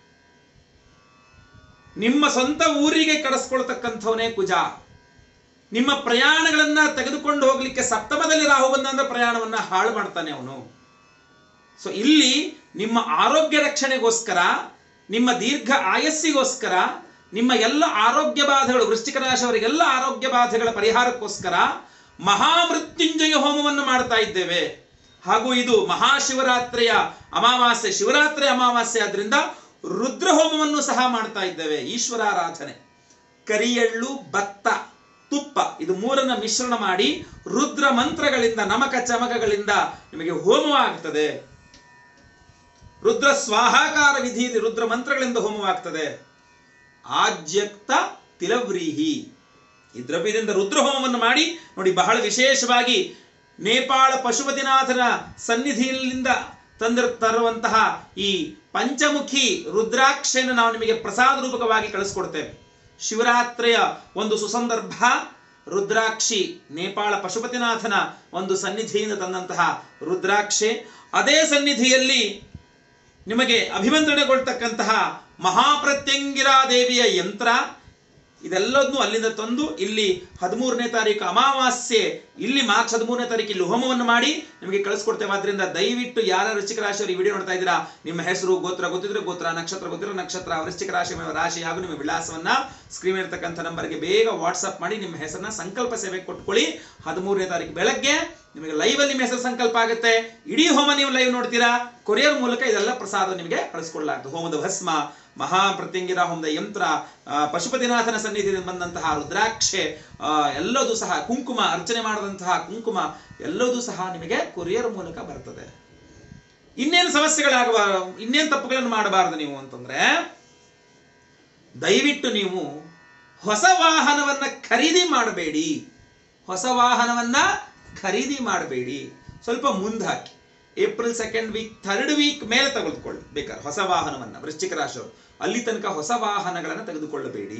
ನಿಮ್ಮ ಸ್ವಂತ ಊರಿಗೆ ಕಳಿಸ್ಕೊಳ್ತಕ್ಕಂಥವನೇ ಕುಜ ನಿಮ್ಮ ಪ್ರಯಾಣಗಳನ್ನ ತೆಗೆದುಕೊಂಡು ಹೋಗ್ಲಿಕ್ಕೆ ಸಪ್ತಮದಲ್ಲಿ ರಾಹು ಬಂದ ಅಂದ್ರೆ ಪ್ರಯಾಣವನ್ನ ಹಾಳು ಮಾಡ್ತಾನೆ ಅವನು ಸೊ ಇಲ್ಲಿ ನಿಮ್ಮ ಆರೋಗ್ಯ ರಕ್ಷಣೆಗೋಸ್ಕರ ನಿಮ್ಮ ದೀರ್ಘ ಆಯಸ್ಸಿಗೋಸ್ಕರ ನಿಮ್ಮ ಎಲ್ಲ ಆರೋಗ್ಯ ಬಾಧೆಗಳು ವೃಶ್ಚಿಕ ರಾಶಿಯವರಿಗೆಲ್ಲ ಆರೋಗ್ಯ ಬಾಧೆಗಳ ಪರಿಹಾರಕ್ಕೋಸ್ಕರ ಮಹಾಮೃತ್ಯುಂಜಯ ಹೋಮವನ್ನು ಮಾಡ್ತಾ ಇದ್ದೇವೆ ಹಾಗೂ ಇದು ಮಹಾಶಿವರಾತ್ರಿಯ ಅಮಾವಾಸ್ಯೆ ಶಿವರಾತ್ರಿ ಅಮಾವಾಸ್ಯೆ ಆದ್ರಿಂದ ರುದ್ರ ಹೋಮವನ್ನು ಸಹ ಮಾಡ್ತಾ ಇದ್ದೇವೆ ಈಶ್ವರಾರಾಧನೆ ಕರಿಯಳ್ಳು ಭತ್ತ ತುಪ್ಪ ಇದು ಮೂರನ್ನ ಮಿಶ್ರಣ ಮಾಡಿ ರುದ್ರ ಮಂತ್ರಗಳಿಂದ ನಮಕ ಚಮಕಗಳಿಂದ ನಿಮಗೆ ಹೋಮವಾಗ್ತದೆ ರುದ್ರ ಸ್ವಾಹಾಕಾರ ವಿಧಿಯಲ್ಲಿ ರುದ್ರ ಮಂತ್ರಗಳಿಂದ ಹೋಮವಾಗ್ತದೆ ಆಜ್ಯಕ್ತ ತಿಲವ್ರೀಹಿ ಈ ದ್ರವ್ಯದಿಂದ ರುದ್ರ ಹೋಮವನ್ನು ಮಾಡಿ ನೋಡಿ ಬಹಳ ವಿಶೇಷವಾಗಿ ನೇಪಾಳ ಪಶುಪತಿನಾಥನ ಸನ್ನಿಧಿಯಿಂದ ತಂದಿರ ತರುವಂತಹ ಈ ಪಂಚಮುಖಿ ರುದ್ರಾಕ್ಷೆಯನ್ನು ನಾವು ನಿಮಗೆ ಪ್ರಸಾದ ರೂಪಕವಾಗಿ ಕಳಿಸ್ಕೊಡ್ತೇವೆ ಶಿವರಾತ್ರಿಯ ಒಂದು ಸುಸಂದರ್ಭ ರುದ್ರಾಕ್ಷಿ ನೇಪಾಳ ಪಶುಪತಿನಾಥನ ಒಂದು ಸನ್ನಿಧಿಯಿಂದ ತಂದಂತಹ ರುದ್ರಾಕ್ಷೆ ಅದೇ ಸನ್ನಿಧಿಯಲ್ಲಿ ನಿಮಗೆ ಅಭಿವಂದನೆಗೊಳ್ತಕ್ಕಂತಹ ಮಹಾಪ್ರತ್ಯಂಗಿರಾ ದೇವಿಯ ಯಂತ್ರ ಇದೆಲ್ಲದನ್ನು ಅಲ್ಲಿಂದ ತಂದು ಇಲ್ಲಿ ಹದಿಮೂರನೇ ತಾರೀಕು ಅಮಾವಾಸ್ಯೆ ಇಲ್ಲಿ ಮಾರ್ಚ್ ಹದಿಮೂರನೇ ತಾರೀಕು ಇಲ್ಲಿ ಹೋಮವನ್ನು ಮಾಡಿ ನಿಮಗೆ ಕಳಿಸ್ಕೊಡ್ತೇವೆ ಆದ್ರಿಂದ ದಯವಿಟ್ಟು ಯಾರ ವೃಶ್ಚಿಕ ರಾಶಿಯವರು ಈ ವಿಡಿಯೋ ನೋಡ್ತಾ ಇದ್ದೀರಾ ನಿಮ್ಮ ಹೆಸರು ಗೋತ್ರ ಗೊತ್ತಿದ್ರೆ ಗೋತ್ರ ನಕ್ಷತ್ರ ಗೊತ್ತಿದ್ರೆ ನಕ್ಷತ್ರ ವೃಶ್ಚಿಕ ರಾಶಿ ನಿಮ್ಮ ರಾಶಿ ಹಾಗೂ ನಿಮ್ಮ ವಿಳಾಸವನ್ನ ಸ್ಕ್ರೀನ್ ಇರತಕ್ಕಂಥ ನಂಬರ್ಗೆ ಬೇಗ ವಾಟ್ಸ್ಆಪ್ ಮಾಡಿ ನಿಮ್ಮ ಹೆಸರನ್ನ ಸಂಕಲ್ಪ ಸೇವೆ ಕೊಟ್ಕೊಳ್ಳಿ ಹದಿಮೂರನೇ ತಾರೀಕು ಬೆಳಗ್ಗೆ ನಿಮಗೆ ಲೈವ್ ಅಲ್ಲಿ ನಿಮ್ಮ ಹೆಸರು ಸಂಕಲ್ಪ ಆಗುತ್ತೆ ಇಡೀ ಹೋಮ ನೀವು ಲೈವ್ ನೋಡ್ತೀರಾ ಕೊರಿಯರ್ ಮೂಲಕ ಇದೆಲ್ಲ ಪ್ರಸಾದ ನಿಮಗೆ ಕಳಿಸ್ಕೊಡ್ಲಾಗ್ತದೆ ಹೋಮದ ಭಸ್ಮ ಮಹಾ ಪ್ರತ್ಯಂಗಿರ ಹೋಮದ ಯಂತ್ರ ಆ, ಪಶುಪತಿನಾಥನ ಸನ್ನಿಧಿಯಿಂದ ಬಂದಂತಹ ರುದ್ರಾಕ್ಷೆ ಆ, ಎಲ್ಲದೂ ಸಹ ಕುಂಕುಮ ಅರ್ಚನೆ ಮಾಡಿದಂತಹ ಕುಂಕುಮ ಎಲ್ಲದೂ ಸಹ ನಿಮಗೆ ಕೊರಿಯರ್ ಮೂಲಕ ಬರ್ತದೆ ಇನ್ನೇನು ಸಮಸ್ಯೆಗಳಾಗುವ ಇನ್ನೇನು ತಪ್ಪುಗಳನ್ನು ಮಾಡಬಾರದು ನೀವು ಅಂತಂದ್ರೆ ದಯವಿಟ್ಟು ನೀವು ಹೊಸ ವಾಹನವನ್ನ ಖರೀದಿ ಮಾಡಬೇಡಿ ಹೊಸ ವಾಹನವನ್ನ ಖರೀದಿ ಮಾಡಬೇಡಿ ಸ್ವಲ್ಪ ಮುಂದೆ ಹಾಕಿ April second week third week ಮೇಲೆ ತೆಗೆದುಕೊಳ್ಳಿ ಬೇಕಾದ್ರೆ ಹೊಸ ವಾಹನವನ್ನ ವೃಶ್ಚಿಕ ರಾಶಿಯವರು ಅಲ್ಲಿ ತನಕ ಹೊಸ ವಾಹನಗಳನ್ನು ತೆಗೆದುಕೊಳ್ಳಬೇಡಿ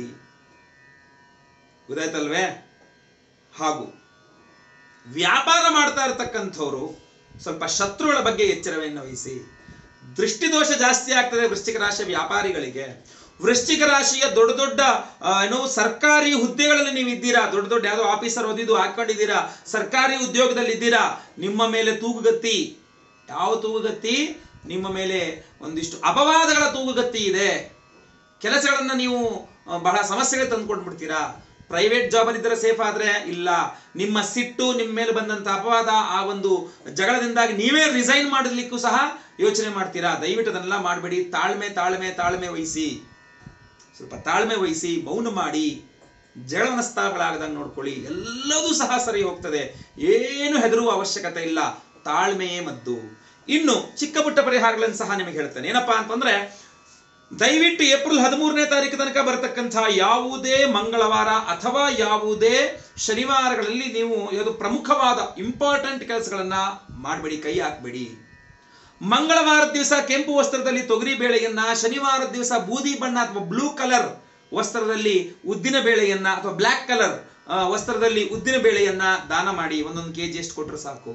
ಗೊತ್ತಾಯ್ತಲ್ವೇ ಹಾಗೂ ವ್ಯಾಪಾರ ಮಾಡ್ತಾ ಇರತಕ್ಕಂಥವ್ರು ಸ್ವಲ್ಪ ಶತ್ರುಗಳ ಬಗ್ಗೆ ಎಚ್ಚರವನ್ನು ವಹಿಸಿ ದೃಷ್ಟಿದೋಷ ಜಾಸ್ತಿ ಆಗ್ತದೆ ವೃಶ್ಚಿಕ ರಾಶಿಯ ವ್ಯಾಪಾರಿಗಳಿಗೆ ವೃಶ್ಚಿಕ ರಾಶಿಯ ದೊಡ್ಡ ದೊಡ್ಡ ಆ, ಏನು ಸರ್ಕಾರಿ ಹುದ್ದೆಗಳಲ್ಲಿ ನೀವು ಇದ್ದೀರಾ ದೊಡ್ಡ ದೊಡ್ಡ ಯಾವುದೋ ಆಫೀಸರ್ ಓದಿದ್ದು ಹಾಕೊಂಡಿದ್ದೀರಾ ಸರ್ಕಾರಿ ಉದ್ಯೋಗದಲ್ಲಿ ಇದ್ದೀರಾ ನಿಮ್ಮ ಮೇಲೆ ತೂಗುಗತ್ತಿ ಯಾವ ತೂಗುಗತ್ತಿ ನಿಮ್ಮ ಮೇಲೆ ಒಂದಿಷ್ಟು ಅಪವಾದಗಳ ತೂಗುಗತ್ತಿ ಇದೆ ಕೆಲಸಗಳನ್ನ ನೀವು ಆ, ಬಹಳ ಸಮಸ್ಯೆಗಳು ತಂದ್ಕೊಂಡ್ಬಿಡ್ತೀರಾ ಪ್ರೈವೇಟ್ ಜಾಬಲ್ಲಿ ಇದ್ದರೆ ಸೇಫ್ ಆದ್ರೆ ಇಲ್ಲ ನಿಮ್ಮ ಸಿಟ್ಟು ನಿಮ್ಮ ಮೇಲೆ ಬಂದಂತ ಅಪವಾದ ಆ ಒಂದು ಜಗಳದಿಂದಾಗಿ ನೀವೇ ರಿಸೈನ್ ಮಾಡಲಿಕ್ಕೂ ಸಹ ಯೋಚನೆ ಮಾಡ್ತೀರಾ ದಯವಿಟ್ಟು ಅದನ್ನೆಲ್ಲ ಮಾಡಬೇಡಿ ತಾಳ್ಮೆ ತಾಳ್ಮೆ ತಾಳ್ಮೆ ವಹಿಸಿ ಸ್ವಲ್ಪ ತಾಳ್ಮೆ ವಹಿಸಿ ಮೌನ ಮಾಡಿ ಜಗಳ ಮನಸ್ತಾಪಗಳಾಗದಂಗೆ ನೋಡ್ಕೊಳ್ಳಿ ಎಲ್ಲದೂ ಸಹ ಸರಿ ಹೋಗ್ತದೆ ಏನು ಹೆದರುವ ಅವಶ್ಯಕತೆ ಇಲ್ಲ ತಾಳ್ಮೆಯೇ ಮದ್ದು ಇನ್ನು ಚಿಕ್ಕ ಪುಟ್ಟ ಪರಿಹಾರಗಳನ್ನು ಸಹ ನಿಮಗೆ ಹೇಳ್ತೇನೆ ಏನಪ್ಪಾ ಅಂತಂದ್ರೆ ದಯವಿಟ್ಟು ಏಪ್ರಿಲ್ ಹದಿಮೂರನೇ ತಾರೀಕು ತನಕ ಬರತಕ್ಕಂಥ ಯಾವುದೇ ಮಂಗಳವಾರ ಅಥವಾ ಯಾವುದೇ ಶನಿವಾರಗಳಲ್ಲಿ ನೀವು ಯಾವುದು ಪ್ರಮುಖವಾದ ಇಂಪಾರ್ಟೆಂಟ್ ಕೆಲಸಗಳನ್ನ ಮಾಡಬೇಡಿ ಕೈ ಹಾಕಬೇಡಿ ಮಂಗಳವಾರದ ದಿವಸ ಕೆಂಪು ವಸ್ತ್ರದಲ್ಲಿ ತೊಗರಿ ಬೇಳೆಯನ್ನ ಶನಿವಾರದ ದಿವಸ ಬೂದಿ ಬಣ್ಣ ಅಥವಾ ಬ್ಲೂ ಕಲರ್ ವಸ್ತ್ರದಲ್ಲಿ ಉದ್ದಿನ ಬೇಳೆಯನ್ನ ಅಥವಾ ಬ್ಲ್ಯಾಕ್ ಕಲರ್ ವಸ್ತ್ರದಲ್ಲಿ ಉದ್ದಿನ ಬೇಳೆಯನ್ನ ದಾನ ಮಾಡಿ ಒಂದೊಂದು ಕೆಜಿ ಎಷ್ಟು ಕೊಟ್ಟರು ಸಾಕು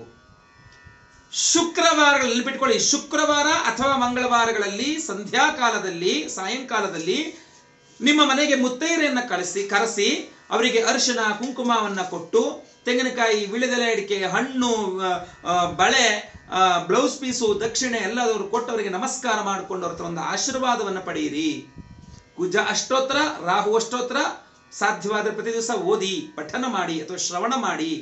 ಶುಕ್ರವಾರಗಳಲ್ಲಿ ಬಿಟ್ಕೊಳ್ಳಿ ಶುಕ್ರವಾರ ಅಥವಾ ಮಂಗಳವಾರಗಳಲ್ಲಿ ಸಂಧ್ಯಾಕಾಲದಲ್ಲಿ ಸಾಯಂಕಾಲದಲ್ಲಿ ನಿಮ್ಮ ಮನೆಗೆ ಮುತ್ತೈರೆಯನ್ನ ಕಳಿಸಿ ಕರೆಸಿ ಅವರಿಗೆ ಅರಿಶಿನ ಕುಂಕುಮವನ್ನ ಕೊಟ್ಟು ತೆಂಗಿನಕಾಯಿ ವಿಳೆದೆಲೆ ಅಡಿಕೆ ಹಣ್ಣು ಆ, ಆ, ಬಳೆ ಆ, ಬ್ಲೌಸ್ ಪೀಸು ದಕ್ಷಿಣೆ ಎಲ್ಲದವರು ಕೊಟ್ಟು ಅವರಿಗೆ ನಮಸ್ಕಾರ ಮಾಡಿಕೊಂಡು ಅವ್ರ ಹತ್ರ ಒಂದು ಆಶೀರ್ವಾದವನ್ನು ಪಡೆಯಿರಿ ಕುಜ ಅಷ್ಟೋತ್ರ ರಾಹು ಅಷ್ಟೋತ್ರ ಸಾಧ್ಯವಾದ ಪ್ರತಿ ದಿವಸ ಓದಿ ಪಠನ ಮಾಡಿ ಅಥವಾ ಶ್ರವಣ ಮಾಡಿ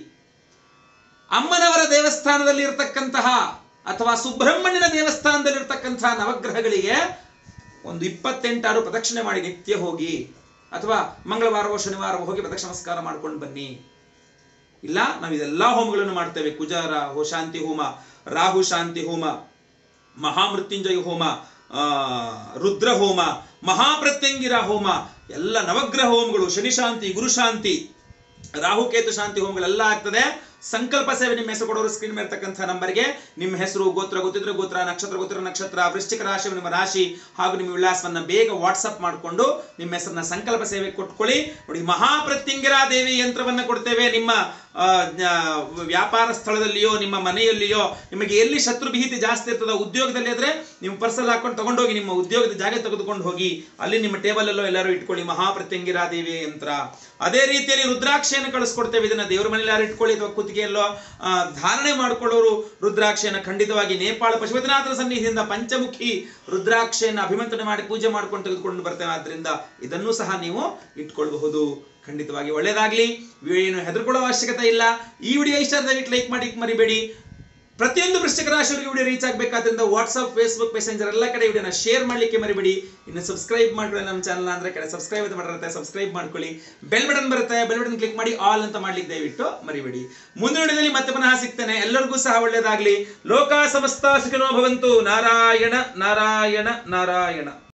ಅಮ್ಮನವರ ದೇವಸ್ಥಾನದಲ್ಲಿ ಇರತಕ್ಕಂತಹ ಅಥವಾ ಸುಬ್ರಹ್ಮಣ್ಯನ ದೇವಸ್ಥಾನದಲ್ಲಿ ಇರತಕ್ಕಂತಹ ನವಗ್ರಹಗಳಿಗೆ ಒಂದು ಇಪ್ಪತ್ತೆಂಟಾರು ಪ್ರದಕ್ಷಿಣೆ ಮಾಡಿ ನಿತ್ಯ ಹೋಗಿ ಅಥವಾ ಮಂಗಳವಾರವೋ ಶನಿವಾರವೋ ಹೋಗಿ ಪ್ರದಕ್ಷಿಣ ನಮಸ್ಕಾರ ಮಾಡ್ಕೊಂಡು ಬನ್ನಿ ಇಲ್ಲ ನಾವು ಇದೆಲ್ಲಾ ಹೋಮಗಳನ್ನು ಮಾಡ್ತೇವೆ ಕುಜಾರ ಹೋ ಶಾಂತಿ ಹೋಮ ರಾಹು ಶಾಂತಿ ಹೋಮ ಮಹಾಮೃತ್ಯುಂಜಯ ಹೋಮ ಆ, ರುದ್ರ ಹೋಮ ಮಹಾಪ್ರತ್ಯಂಗಿರ ಹೋಮ ಎಲ್ಲ ನವಗ್ರಹ ಹೋಮಗಳು ಶನಿ ಶಾಂತಿ ಗುರು ಶಾಂತಿ ರಾಹುಕೇತು ಶಾಂತಿ ಹೋಮಗಳೆಲ್ಲ ಆಗ್ತದೆ ಸಂಕಲ್ಪ ಸೇವೆ ನಿಮ್ಮ ಹೆಸರು ಕೊಡೋರು ಸ್ಕ್ರೀನ್ ಮೇಲೆ ಇರ್ತಕ್ಕಂಥ ನಂಬರ್ಗೆ ನಿಮ್ಮ ಹೆಸರು ಗೋತ್ರ ಗೊತ್ತಿದ್ರೆ ಗೋತ್ರ ನಕ್ಷತ್ರ ಗೊತ್ತಿರೋ ನಕ್ಷತ್ರ ವೃಶ್ಚಿಕ ರಾಶಿ ನಿಮ್ಮ ರಾಶಿ ಹಾಗೂ ನಿಮ್ಮ ವಿಳಾಸವನ್ನ ಬೇಗ ವಾಟ್ಸಪ್ ಮಾಡಿಕೊಂಡು ನಿಮ್ಮ ಹೆಸರನ್ನ ಸಂಕಲ್ಪ ಸೇವೆ ಕೊಟ್ಕೊಳ್ಳಿ ನೋಡಿ ಮಹಾಪ್ರತ್ಯಂಗಿರ ದೇವಿ ಯಂತ್ರವನ್ನ ಕೊಡ್ತೇವೆ ನಿಮ್ಮ ಆ, ಜ್ಞ- ವ್ಯಾಪಾರ ಸ್ಥಳದಲ್ಲಿಯೋ ನಿಮ್ಮ ಮನೆಯಲ್ಲಿಯೋ ನಿಮಗೆ ಎಲ್ಲಿ ಶತ್ರು ಭೀತಿ ಜಾಸ್ತಿ ಇರ್ತದೋ ಉದ್ಯೋಗದಲ್ಲಿ ಇದ್ರೆ ನೀವು ಪರ್ಸಲ್ ಹಾಕೊಂಡು ತಗೊಂಡೋಗಿ ನಿಮ್ಮ ಉದ್ಯೋಗದ ಜಾಗ ತೆಗೆದುಕೊಂಡು ಹೋಗಿ ಅಲ್ಲಿ ನಿಮ್ಮ ಟೇಬಲ್ ಅಲ್ಲೋ ಎಲ್ಲರೂ ಇಟ್ಕೊಳ್ಳಿ ಮಹಾಪ್ರತ್ಯಂಗಿರ ದೇವಿ ಯಂತ್ರ ಅದೇ ರೀತಿಯಲ್ಲಿ ರುದ್ರಾಕ್ಷಿಯನ್ನು ಕಳಿಸ್ಕೊಡ್ತೇವೆ ಇದನ್ನ ದೇವ್ರ ಮನೇಲಿ ಯಾರು ಇಟ್ಕೊಳ್ಳಿ ಅಥವಾ ಕುತ್ತಿಗೆಯಲ್ಲೋ ಆ, ಧಾರಣೆ ಮಾಡ್ಕೊಳ್ಳೋರು ರುದ್ರಾಕ್ಷಿಯನ್ನು ಖಂಡಿತವಾಗಿ ನೇಪಾಳ ಪಶುಪತಿನಾಥನ ಸನ್ನಿಧಿಯಿಂದ ಪಂಚಮುಖಿ ರುದ್ರಾಕ್ಷಿಯನ್ನು ಅಭಿಮಂತ್ರಣ ಮಾಡಿ ಪೂಜೆ ಮಾಡ್ಕೊಂಡು ತೆಗೆದುಕೊಂಡು ಬರ್ತೇವೆ ಆದ್ರಿಂದ ಇದನ್ನೂ ಸಹ ನೀವು ಇಟ್ಕೊಳ್ಬಹುದು ಖಂಡಿತವಾಗಿ ಒಳ್ಳೇದಾಗ್ಲಿ ವಿಡಿಯೋ ಏನು ಹೆದರ್ಕೊಳ್ಳೋ ಅವಶ್ಯಕತೆ ಇಲ್ಲ ಈ ವಿಡಿಯೋ ಇಷ್ಟ ಆದ್ರೆ ದಯವಿಟ್ಟು ಲೈಕ್ ಮಾಡಿ ಮರಿಬೇಡಿ ಪ್ರತಿಯೊಂದು ವೃಶ್ಚಿಕ ರಾಶಿಯವರಿಗೆ ವಿಡಿಯೋ ರೀಚ್ ಆಗಬೇಕಾದ್ರಿಂದ ವಾಟ್ಸ್ಆಪ್ ಫೇಸ್ಬುಕ್ ಮೆಸೆಂಜರ್ ಎಲ್ಲ ಕಡೆ ವಿಡಿಯೋನ ಶೇರ್ ಮಾಡ್ಲಿಕ್ಕೆ ಮರಿಬೇಡಿ ಇನ್ನು ಸಬ್ಸ್ಕ್ರೈಬ್ ಮಾಡ್ಕೊಳ್ಳಿ ನಮ್ಮ ಚಾನಲ್ ಅಂದ್ರೆ ಕಡೆ ಸಬ್ಸ್ಕ್ರೈಬ್ ಅಂತ ಮಾಡಿರುತ್ತೆ ಸಬ್ಸ್ಕ್ರೈಬ್ ಮಾಡ್ಕೊಳ್ಳಿ ಬೆಲ್ ಬಟನ್ ಬರುತ್ತೆ ಬೆಲ್ ಬಟನ್ ಕ್ಲಿಕ್ ಮಾಡಿ ಆಲ್ ಅಂತ ಮಾಡ್ಲಿಕ್ಕೆ ದಯವಿಟ್ಟು ಮರಿಬೇಡಿ ಮುಂದಿನ ವಿಡಿಯೋದಲ್ಲಿ ಮತ್ತೆ ಪುನಃ ಸಿಗ್ತೇನೆ ಎಲ್ಲರಿಗೂ ಸಹ ಒಳ್ಳೇದಾಗ್ಲಿ ಲೋಕ ಸಮಸ್ತ ಸುಖಿನೋ ಭವಂತು ನಾರಾಯಣ ನಾರಾಯಣ ನಾರಾಯಣ